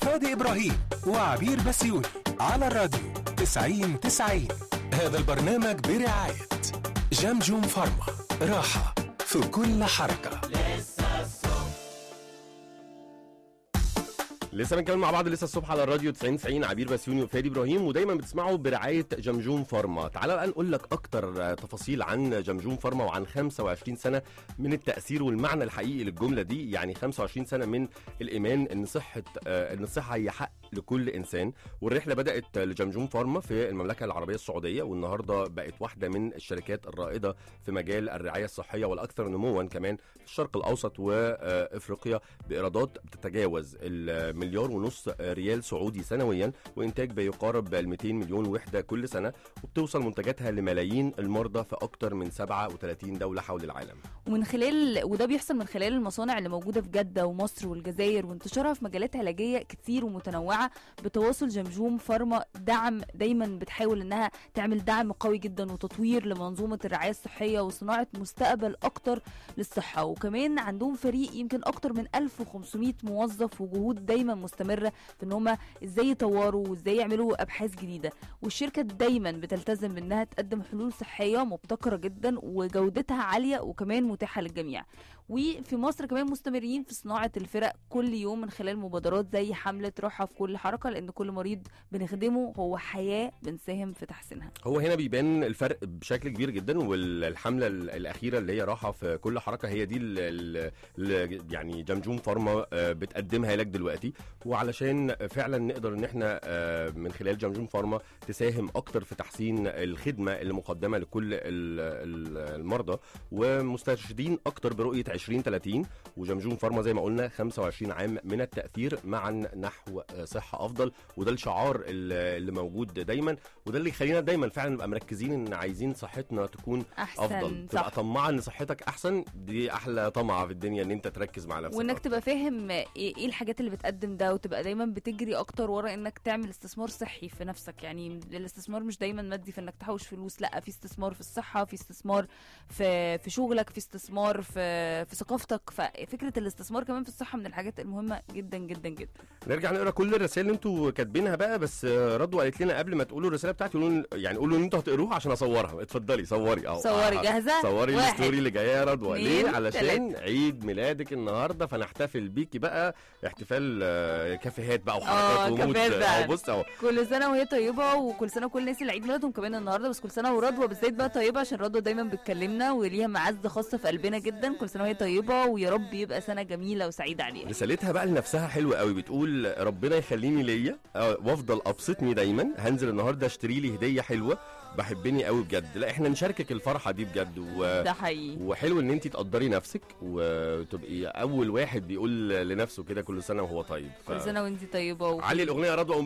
فادي إبراهيم وعبير بسيوني على الراديو 90 90 هذا البرنامج برعاية جمجم فارما راحة في كل حركة لسه بنكمل مع بعض لسه الصبح على الراديو 90 90 عبير بسيوني وفادي ابراهيم ودايما بتسمعوا برعايه جمجوم فارما تعالى بقى نقول لك اكتر تفاصيل عن جمجوم فارما وعن 25 سنه من التاثير والمعنى الحقيقي للجمله دي يعني 25 سنه من الايمان ان صحه آه، ان الصحه هي حق لكل انسان والرحله بدات لجمجوم فارما في المملكه العربيه السعوديه والنهارده بقت واحده من الشركات الرائده في مجال الرعايه الصحيه والاكثر نموا كمان في الشرق الاوسط وافريقيا بايرادات بتتجاوز المليار ونص ريال سعودي سنويا وانتاج بيقارب ال 200 مليون وحده كل سنه وبتوصل منتجاتها لملايين المرضى في اكثر من 37 دوله حول العالم ومن خلال وده بيحصل من خلال المصانع اللي موجوده في جده ومصر والجزائر وانتشارها في مجالات علاجيه كتير ومتنوعه بتواصل جمجوم فارما دعم دايما بتحاول انها تعمل دعم قوي جدا وتطوير لمنظومه الرعايه الصحيه وصناعه مستقبل اكتر للصحه وكمان عندهم فريق يمكن اكتر من 1500 موظف وجهود دايما مستمره في ان هم ازاي يطوروا وازاي يعملوا ابحاث جديده والشركه دايما بتلتزم بانها تقدم حلول صحيه مبتكره جدا وجودتها عاليه وكمان متاحه للجميع وفي مصر كمان مستمرين في صناعه الفرق كل يوم من خلال مبادرات زي حمله روحها في كل حركه لان كل مريض بنخدمه هو حياه بنساهم في تحسينها هو هنا بيبان الفرق بشكل كبير جدا والحمله ال- الاخيره اللي هي راحه في كل حركه هي دي اللي يعني جمجوم فارما آه، بتقدمها لك دلوقتي وعلشان فعلا نقدر ان احنا آه، من خلال جمجوم فارما تساهم اكتر في تحسين الخدمه اللي مقدمه لكل ال- ال- المرضى ومسترشدين اكتر برؤيه 2030 وجمجوم فارما زي ما قلنا 25 عام من التاثير معا نحو صحه افضل وده الشعار اللي اللي موجود دايما وده اللي يخلينا دايما فعلا نبقى مركزين ان عايزين صحتنا تكون احسن افضل صح تبقى طماعه ان صحتك احسن دي احلى طمعه في الدنيا ان انت تركز مع نفسك وانك أكتر. تبقى فاهم ايه إيه الحاجات اللي بتقدم ده وتبقى دايما بتجري اكتر ورا انك تعمل استثمار صحي في نفسك يعني الاستثمار مش دايما مادي في انك تحوش فلوس لا في استثمار في الصحه في استثمار في في شغلك في استثمار في في ثقافتك ففكره الاستثمار كمان في الصحه من الحاجات المهمه جدا جدا جدا نرجع نقرا كل الرسائل اللي انتوا كاتبينها بقى بس آه، رضوى قالت لنا قبل ما تقولوا الرساله بتاعتي قولوا يعني قولوا ان انتوا هتقروها عشان اصورها اتفضلي صوري اهو صوري آه، جاهزه صوري واحد، الستوري اللي جايه يا رضوى ليه اتنين، علشان عيد ميلادك النهارده فنحتفل بيكي بقى احتفال آه، كافيهات بقى آه، وحركات ومود كافيهات بقى. اهو بص اهو كل سنه وهي طيبه وكل سنه وكل الناس اللي عيد ميلادهم كمان النهارده بس كل سنه ورضوى بالذات بقى طيبه عشان رضوى دايما بتكلمنا وليها معزه خاصه في قلبنا جدا كل سنه وهي طيبه ويا رب يبقى سنه جميله وسعيده عليها رسالتها بقى لنفسها حلوه قوي بتقول ربنا يخليني ليا آه، وافضل ابسطني دايما هنزل النهارده اشتري لي هديه حلوه بحبني قوي بجد لا احنا نشاركك الفرحه دي بجد و... ده حقيقي وحلو ان انت تقدري نفسك وتبقي اول واحد بيقول لنفسه كده كل سنه وهو طيب ف... كل سنه وانت طيبه و... علي الاغنيه يا رضوى